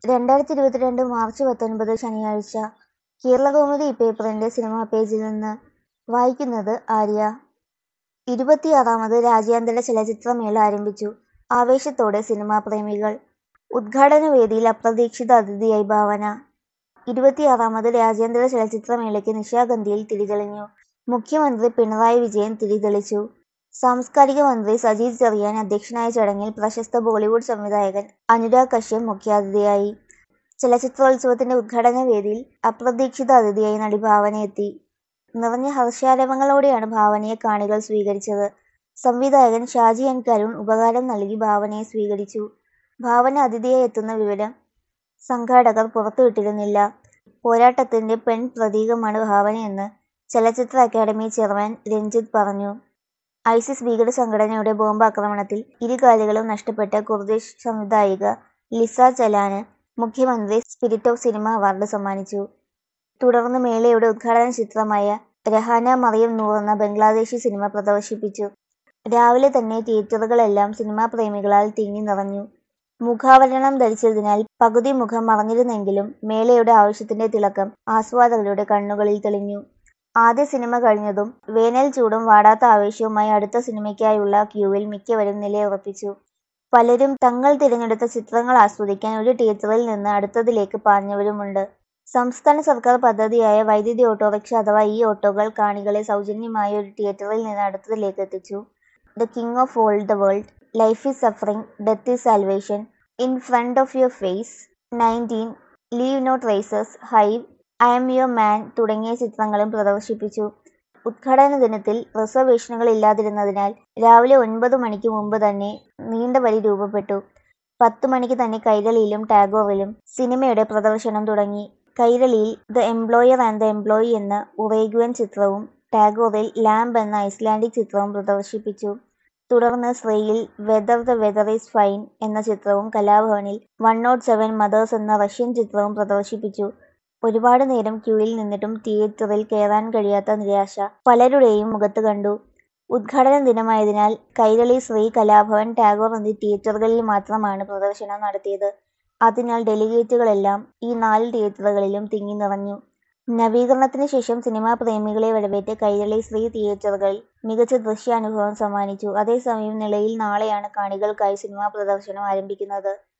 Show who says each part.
Speaker 1: രണ്ടായിരത്തി ഇരുപത്തിരണ്ട് മാർച്ച് പത്തൊൻപത് ശനിയാഴ്ച കേരളകൗമുദി പേപ്പറിന്റെ സിനിമാ പേജിൽ നിന്ന് വായിക്കുന്നത് ആര്യ ഇരുപത്തിയാറാമത് രാജ്യാന്തര ചലച്ചിത്രമേള ആരംഭിച്ചു ആവേശത്തോടെ സിനിമാ പ്രേമികൾ ഉദ്ഘാടന വേദിയിൽ അപ്രതീക്ഷിത അതിഥിയായി ഭാവന ഇരുപത്തിയാറാമത് രാജ്യാന്തര ചലച്ചിത്രമേളയ്ക്ക് നിശാഗന്ധിയിൽ തിരിതെളിഞ്ഞു മുഖ്യമന്ത്രി പിണറായി വിജയൻ തിരിതെളിച്ചു സാംസ്കാരിക മന്ത്രി സജി ചെറിയാൻ അധ്യക്ഷനായ ചടങ്ങിൽ പ്രശസ്ത ബോളിവുഡ് സംവിധായകൻ അനുരാഗ് കശ്യപ് മുഖ്യാതിഥിയായി ചലച്ചിത്രോത്സവത്തിന്റെ ഉദ്ഘാടന വേദിയിൽ അപ്രതീക്ഷിത അതിഥിയായി നടി ഭാവന എത്തി നിറഞ്ഞ ഹർഷാരവങ്ങളോടെയാണ് ഭാവനയെ കാണികൾ സ്വീകരിച്ചത് സംവിധായകൻ ഷാജി എൻ കരുൺ ഉപകാരം നൽകി ഭാവനയെ സ്വീകരിച്ചു ഭാവന അതിഥിയായി എത്തുന്ന വിവരം സംഘാടകർ പുറത്തുവിട്ടിരുന്നില്ല പോരാട്ടത്തിന്റെ പെൺ പ്രതീകമാണ് ഭാവനയെന്ന് ചലച്ചിത്ര അക്കാദമി ചെയർമാൻ രഞ്ജിത്ത് പറഞ്ഞു ഐസിസ് ഭീകര സംഘടനയുടെ ബോംബാക്രമണത്തിൽ ഇരുകാലുകളും നഷ്ടപ്പെട്ട കുർദിഷ് സംവിധായിക ലിസ ചലാന് മുഖ്യമന്ത്രി സ്പിരിറ്റ് ഓഫ് സിനിമ അവാർഡ് സമ്മാനിച്ചു തുടർന്ന് മേളയുടെ ഉദ്ഘാടന ചിത്രമായ രഹാന മറിയം നൂർ എന്ന ബംഗ്ലാദേശി സിനിമ പ്രദർശിപ്പിച്ചു രാവിലെ തന്നെ തിയേറ്ററുകളെല്ലാം സിനിമാ പ്രേമികളാൽ തിങ്ങി നിറഞ്ഞു മുഖാവരണം ധരിച്ചതിനാൽ പകുതി മുഖം മറഞ്ഞിരുന്നെങ്കിലും മേളയുടെ ആവശ്യത്തിന്റെ തിളക്കം ആസ്വാദകരുടെ കണ്ണുകളിൽ തെളിഞ്ഞു ആദ്യ സിനിമ കഴിഞ്ഞതും വേനൽ ചൂടും വാടാത്ത ആവേശവുമായി അടുത്ത സിനിമയ്ക്കായുള്ള ക്യൂവിൽ മിക്കവരും നിലയുറപ്പിച്ചു പലരും തങ്ങൾ തിരഞ്ഞെടുത്ത ചിത്രങ്ങൾ ആസ്വദിക്കാൻ ഒരു തിയേറ്ററിൽ നിന്ന് അടുത്തതിലേക്ക് പാഞ്ഞവരുമുണ്ട് സംസ്ഥാന സർക്കാർ പദ്ധതിയായ വൈദ്യുതി ഓട്ടോറിക്ഷ അഥവാ ഈ ഓട്ടോകൾ കാണികളെ സൗജന്യമായി ഒരു തിയേറ്ററിൽ നിന്ന് അടുത്തതിലേക്ക് എത്തിച്ചു the king of all the world life is suffering death is salvation in front of your face nineteen leave not races hive I'm your man തുടങ്ങിയ ചിത്രങ്ങളും പ്രദർശിപ്പിച്ചു ഉദ്ഘാടന ദിനത്തിൽ റിസർവേഷനുകൾ ഇല്ലാതിരുന്നതിനാൽ രാവിലെ ഒൻപത് മണിക്ക് മുമ്പ് തന്നെ നീണ്ട വരി രൂപപ്പെട്ടു പത്ത് മണിക്ക് തന്നെ കൈരളിയിലും ടാഗോറിലും സിനിമയുടെ പ്രദർശനം തുടങ്ങി കൈരളിയിൽ the employer and the employee എന്ന ഉറേഗ്വൻ ചിത്രവും ടാഗോറിൽ ലാംബ് എന്ന ഐസ്ലാൻഡിക് ചിത്രവും പ്രദർശിപ്പിച്ചു തുടർന്ന് ശ്രീയിൽ weather the weather is fine എന്ന ചിത്രവും കലാഭവനിൽ വൺ നോട്ട് സെവൻ മദേഴ്സ് എന്ന റഷ്യൻ ചിത്രവും പ്രദർശിപ്പിച്ചു ഒരുപാട് നേരം ക്യൂവിൽ നിന്നിട്ടും തിയേറ്ററിൽ കയറാൻ കഴിയാത്ത നിരാശ പലരുടെയും മുഖത്ത് കണ്ടു ഉദ്ഘാടന ദിനമായതിനാൽ കൈരളി ശ്രീ കലാഭവൻ ടാഗോർ എന്നീ തിയേറ്ററുകളിൽ മാത്രമാണ് പ്രദർശനം നടത്തിയത് അതിനാൽ ഡെലിഗേറ്റുകളെല്ലാം ഈ നാല് തിയേറ്ററുകളിലും തിങ്ങി നിറഞ്ഞു നവീകരണത്തിന് ശേഷം സിനിമാ പ്രേമികളെ വരവേറ്റ് കൈരളി ശ്രീ തിയേറ്ററുകളിൽ മികച്ച ദൃശ്യാനുഭവം സമ്മാനിച്ചു അതേസമയം നിലയിൽ നാളെയാണ് കാണികൾക്കായി സിനിമാ പ്രദർശനം ആരംഭിക്കുന്നത്